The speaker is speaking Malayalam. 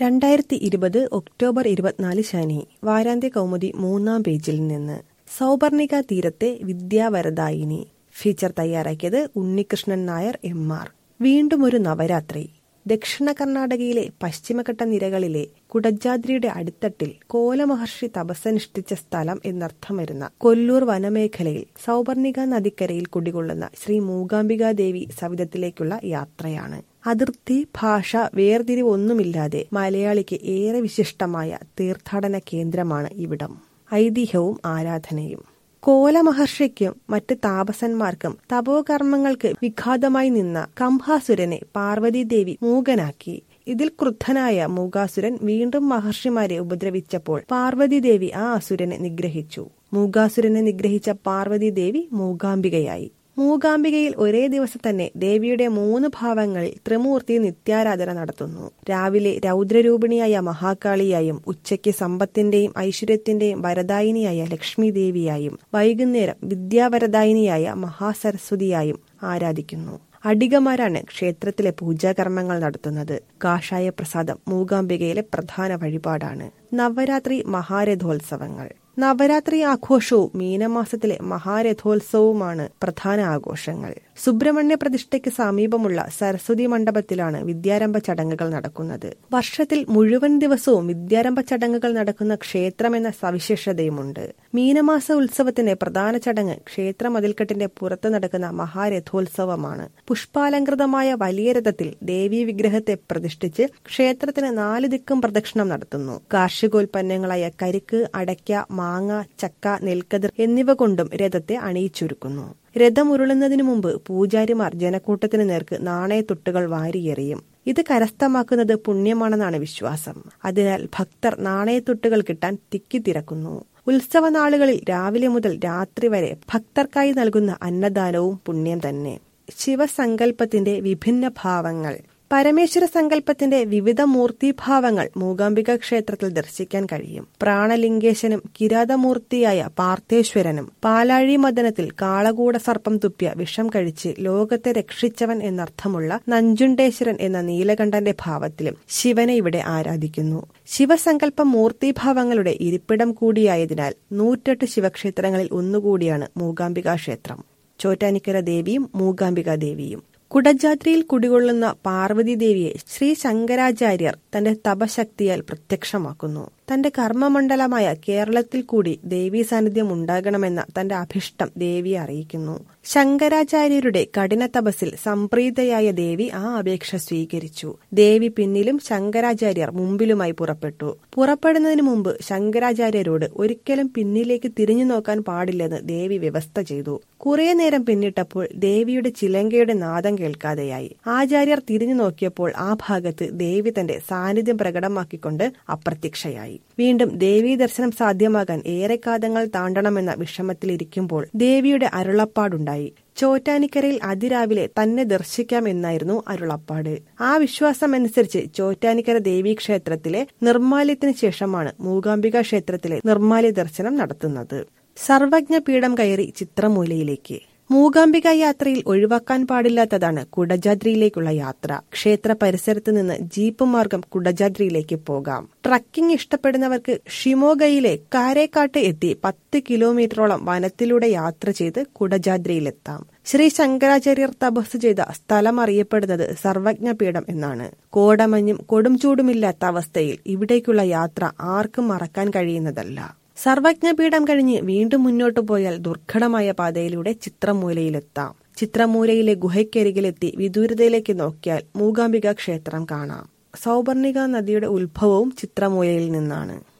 രണ്ടായിരത്തി ഇരുപത് ഒക്ടോബർ ഇരുപത്തിനാല് ശനി വാരാന്ത്യ കൗമുദി മൂന്നാം പേജിൽ നിന്ന് സൗപർണിക തീരത്തെ വിദ്യാവരദായിനി ഫീച്ചർ തയ്യാറാക്കിയത് ഉണ്ണികൃഷ്ണൻ നായർ എം ആർ വീണ്ടും ഒരു നവരാത്രി ദക്ഷിണ കർണാടകയിലെ പശ്ചിമഘട്ട നിരകളിലെ കുടജാദ്രിയുടെ അടിത്തട്ടിൽ കോലമഹർഷി തപസ്സനുഷ്ഠിച്ച സ്ഥലം എന്നർത്ഥം വരുന്ന കൊല്ലൂർ വനമേഖലയിൽ സൗപർണിക നദിക്കരയിൽ കുടികൊള്ളുന്ന ശ്രീ മൂകാംബികാ ദേവി സവിധത്തിലേക്കുള്ള യാത്രയാണ് അതിർത്തി ഭാഷ വേർതിരിവൊന്നുമില്ലാതെ മലയാളിക്ക് ഏറെ വിശിഷ്ടമായ തീർത്ഥാടന കേന്ദ്രമാണ് ഇവിടം ഐതിഹ്യവും ആരാധനയും കോലമഹർഷിക്കും മറ്റ് താപസന്മാർക്കും തപോകർമ്മങ്ങൾക്ക് വിഘാതമായി നിന്ന കംഹാസുരനെ പാർവതീദേവി മൂകനാക്കി ഇതിൽ ക്രുദ്ധനായ മൂകാസുരൻ വീണ്ടും മഹർഷിമാരെ ഉപദ്രവിച്ചപ്പോൾ പാർവതീദേവി ആ അസുരനെ നിഗ്രഹിച്ചു മൂകാസുരനെ നിഗ്രഹിച്ച പാർവതീദേവി മൂകാംബികയായി മൂകാംബികയിൽ ഒരേ ദിവസം തന്നെ ദേവിയുടെ മൂന്ന് ഭാവങ്ങളിൽ ത്രിമൂർത്തി നിത്യാരാധന നടത്തുന്നു രാവിലെ രൗദ്രരൂപിണിയായ മഹാകാളിയായും ഉച്ചയ്ക്ക് സമ്പത്തിന്റെയും ഐശ്വര്യത്തിന്റെയും വരദായിനിയായ ലക്ഷ്മി ദേവിയായും വൈകുന്നേരം വിദ്യാവരദായിനിയായ മഹാസരസ്വതിയായും ആരാധിക്കുന്നു അടികമാരാണ് ക്ഷേത്രത്തിലെ പൂജാകർമ്മങ്ങൾ നടത്തുന്നത് കാഷായ പ്രസാദം മൂകാംബികയിലെ പ്രധാന വഴിപാടാണ് നവരാത്രി മഹാരഥോത്സവങ്ങൾ നവരാത്രി ആഘോഷവും മീനമാസത്തിലെ മഹാരഥോത്സവവുമാണ് പ്രധാന ആഘോഷങ്ങൾ സുബ്രഹ്മണ്യ പ്രതിഷ്ഠയ്ക്ക് സമീപമുള്ള സരസ്വതി മണ്ഡപത്തിലാണ് വിദ്യാരംഭ ചടങ്ങുകൾ നടക്കുന്നത് വർഷത്തിൽ മുഴുവൻ ദിവസവും വിദ്യാരംഭ ചടങ്ങുകൾ നടക്കുന്ന ക്ഷേത്രമെന്ന സവിശേഷതയുമുണ്ട് മീനമാസ ഉത്സവത്തിന്റെ പ്രധാന ചടങ്ങ് ക്ഷേത്ര മതിൽക്കെട്ടിന്റെ പുറത്ത് നടക്കുന്ന മഹാരഥോത്സവമാണ് പുഷ്പാലങ്കൃതമായ വലിയ രഥത്തിൽ ദേവീ വിഗ്രഹത്തെ പ്രതിഷ്ഠിച്ച് ക്ഷേത്രത്തിന് നാല് ദിക്കും പ്രദക്ഷിണം നടത്തുന്നു കാർഷികോൽപ്പന്നങ്ങളായ കരിക്ക് അടയ്ക്ക മാങ്ങ ചക്ക നെൽക്കതിർ എന്നിവ കൊണ്ടും രഥത്തെ അണിയിച്ചൊരുക്കുന്നു രഥം ഉരുളുന്നതിനു മുമ്പ് പൂജാരിമാർ ജനക്കൂട്ടത്തിനു നേർക്ക് നാണയത്തൊട്ടുകൾ വാരിയെറിയും ഇത് കരസ്ഥമാക്കുന്നത് പുണ്യമാണെന്നാണ് വിശ്വാസം അതിനാൽ ഭക്തർ നാണയത്തൊട്ടുകൾ കിട്ടാൻ തിക്കിത്തിരക്കുന്നു ഉത്സവ നാളുകളിൽ രാവിലെ മുതൽ രാത്രി വരെ ഭക്തർക്കായി നൽകുന്ന അന്നദാനവും പുണ്യം തന്നെ ശിവസങ്കല്പത്തിന്റെ വിഭിന്ന ഭാവങ്ങൾ പരമേശ്വര സങ്കല്പത്തിന്റെ വിവിധ മൂർത്തിഭാവങ്ങൾ മൂകാംബിക ക്ഷേത്രത്തിൽ ദർശിക്കാൻ കഴിയും പ്രാണലിംഗേശനും കിരാതമൂർത്തിയായ പാർത്ഥേശ്വരനും പാലാഴി മദനത്തിൽ കാളകൂട സർപ്പം തുപ്പിയ വിഷം കഴിച്ച് ലോകത്തെ രക്ഷിച്ചവൻ എന്നർത്ഥമുള്ള നഞ്ചുണ്ടേശ്വരൻ എന്ന നീലകണ്ഠന്റെ ഭാവത്തിലും ശിവനെ ഇവിടെ ആരാധിക്കുന്നു ശിവസങ്കല്പ മൂർത്തിഭാവങ്ങളുടെ ഇരിപ്പിടം കൂടിയായതിനാൽ നൂറ്റെട്ട് ശിവക്ഷേത്രങ്ങളിൽ ഒന്നുകൂടിയാണ് മൂകാംബിക ക്ഷേത്രം ചോറ്റാനിക്കര ദേവിയും മൂകാംബിക ദേവിയും കുടജാദ്രിയിൽ കുടികൊള്ളുന്ന പാർവതി ദേവിയെ ശ്രീ ശങ്കരാചാര്യർ തന്റെ തപശക്തിയാൽ പ്രത്യക്ഷമാക്കുന്നു തന്റെ കർമ്മമണ്ഡലമായ കേരളത്തിൽ കൂടി ദേവീ സാന്നിധ്യം ഉണ്ടാകണമെന്ന തന്റെ അഭിഷ്ടം ദേവിയെ അറിയിക്കുന്നു ശങ്കരാചാര്യരുടെ കഠിന തപസ്സിൽ സംപ്രീതയായ ദേവി ആ അപേക്ഷ സ്വീകരിച്ചു ദേവി പിന്നിലും ശങ്കരാചാര്യർ മുമ്പിലുമായി പുറപ്പെട്ടു പുറപ്പെടുന്നതിന് മുമ്പ് ശങ്കരാചാര്യരോട് ഒരിക്കലും പിന്നിലേക്ക് തിരിഞ്ഞു നോക്കാൻ പാടില്ലെന്ന് ദേവി വ്യവസ്ഥ ചെയ്തു കുറെ നേരം പിന്നിട്ടപ്പോൾ ദേവിയുടെ ചിലങ്കയുടെ നാദം കേൾക്കാതെയായി ആചാര്യർ തിരിഞ്ഞു നോക്കിയപ്പോൾ ആ ഭാഗത്ത് ദേവി തന്റെ സാന്നിധ്യം പ്രകടമാക്കിക്കൊണ്ട് അപ്രത്യക്ഷയായി വീണ്ടും ദേവീ ദർശനം സാധ്യമാകാൻ ഏറെ കാതങ്ങൾ താണ്ടണമെന്ന വിഷമത്തിലിരിക്കുമ്പോൾ ദേവിയുടെ അരുളപ്പാടുണ്ടായി ചോറ്റാനിക്കരയിൽ അതിരാവിലെ തന്നെ ദർശിക്കാം എന്നായിരുന്നു അരുളപ്പാട് ആ വിശ്വാസമനുസരിച്ച് ചോറ്റാനിക്കര ദേവീക്ഷേത്രത്തിലെ നിർമ്മാല്യത്തിന് ശേഷമാണ് മൂകാംബിക ക്ഷേത്രത്തിലെ നിർമ്മാല്യ ദർശനം നടത്തുന്നത് സർവജ്ഞ പീഠം കയറി ചിത്രമൂലയിലേക്ക് മൂകാംബിക യാത്രയിൽ ഒഴിവാക്കാൻ പാടില്ലാത്തതാണ് കുടജാദ്രിയിലേക്കുള്ള യാത്ര ക്ഷേത്ര പരിസരത്ത് നിന്ന് ജീപ്പ് മാർഗം കുടജാദ്രിയിലേക്ക് പോകാം ട്രക്കിംഗ് ഇഷ്ടപ്പെടുന്നവർക്ക് ഷിമോഗയിലെ കാരേക്കാട്ട് എത്തി പത്ത് കിലോമീറ്ററോളം വനത്തിലൂടെ യാത്ര ചെയ്ത് കുടജാദ്രിയിലെത്താം ശ്രീ ശങ്കരാചാര്യർ തപസ് ചെയ്ത സ്ഥലം അറിയപ്പെടുന്നത് സർവജ്ഞപീഠം എന്നാണ് കോടമഞ്ഞും കൊടും ചൂടുമില്ലാത്ത അവസ്ഥയിൽ ഇവിടേക്കുള്ള യാത്ര ആർക്കും മറക്കാൻ കഴിയുന്നതല്ല സർവജ്ഞപീഠം കഴിഞ്ഞ് വീണ്ടും മുന്നോട്ടു പോയാൽ ദുർഘടമായ പാതയിലൂടെ ചിത്രമൂലയിലെത്താം ചിത്രമൂലയിലെ ഗുഹയ്ക്കരികിലെത്തി വിദൂരതയിലേക്ക് നോക്കിയാൽ മൂകാംബിക ക്ഷേത്രം കാണാം സൗപർണിക നദിയുടെ ഉത്ഭവവും ചിത്രമൂലയിൽ നിന്നാണ്